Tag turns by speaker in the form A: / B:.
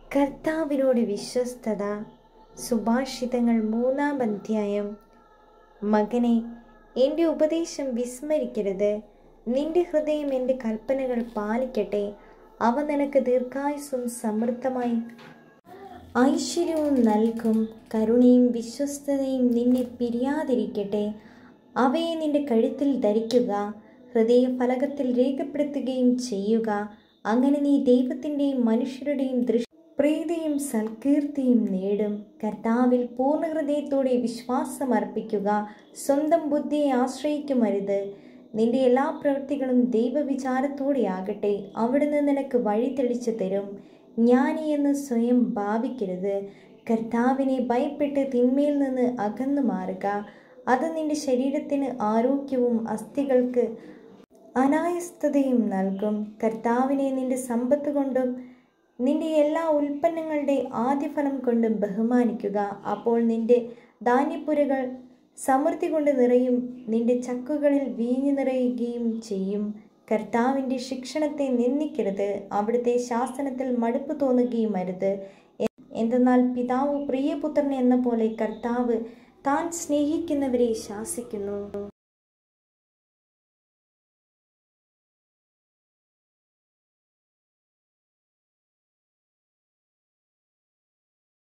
A: കർത്താവിനോട് വിശ്വസ്തത സുഭാഷിതങ്ങൾ മൂന്നാം അധ്യായം മകനെ എൻ്റെ ഉപദേശം വിസ്മരിക്കരുത് നിന്റെ ഹൃദയം എൻ്റെ കൽപ്പനകൾ പാലിക്കട്ടെ അവ നിനക്ക് ദീർഘായുസ്സും സമൃദ്ധമായി ഐശ്വര്യവും നൽകും കരുണയും വിശ്വസ്തതയും നിന്നെ പിരിയാതിരിക്കട്ടെ അവയെ നിന്റെ കഴുത്തിൽ ധരിക്കുക ഹൃദയ ഫലകത്തിൽ രേഖപ്പെടുത്തുകയും ചെയ്യുക അങ്ങനെ നീ ദൈവത്തിൻ്റെയും മനുഷ്യരുടെയും ദൃഷ്ടി പ്രീതിയും സൽകീർത്തിയും നേടും കർത്താവിൽ പൂർണ്ണ ഹൃദയത്തോടെ വിശ്വാസം അർപ്പിക്കുക സ്വന്തം ബുദ്ധിയെ ആശ്രയിക്കുമരുത് നിന്റെ എല്ലാ പ്രവൃത്തികളും ദൈവവിചാരത്തോടെ ആകട്ടെ അവിടുന്ന് നിനക്ക് വഴി തെളിച്ചു തരും ജ്ഞാനി എന്ന് സ്വയം ഭാവിക്കരുത് കർത്താവിനെ ഭയപ്പെട്ട് തിന്മയിൽ നിന്ന് അകന്നു മാറുക അത് നിന്റെ ശരീരത്തിന് ആരോഗ്യവും അസ്ഥികൾക്ക് അനായസ്തതയും നൽകും കർത്താവിനെ നിന്റെ സമ്പത്ത് കൊണ്ടും നിന്റെ എല്ലാ ഉൽപ്പന്നങ്ങളുടെ ആദ്യഫലം കൊണ്ടും ബഹുമാനിക്കുക അപ്പോൾ നിന്റെ ധാന്യപ്പുരകൾ സമൃദ്ധി കൊണ്ട് നിറയും നിന്റെ ചക്കുകളിൽ വീഞ്ഞു നിറയുകയും ചെയ്യും കർത്താവിൻ്റെ ശിക്ഷണത്തെ നിന്ദിക്കരുത് അവിടുത്തെ ശാസനത്തിൽ മടുപ്പ് തോന്നുകയും അരുത് എന്തെന്നാൽ പിതാവ് പ്രിയപുത്രൻ എന്ന പോലെ കർത്താവ് താൻ സ്നേഹിക്കുന്നവരെ ശാസിക്കുന്നു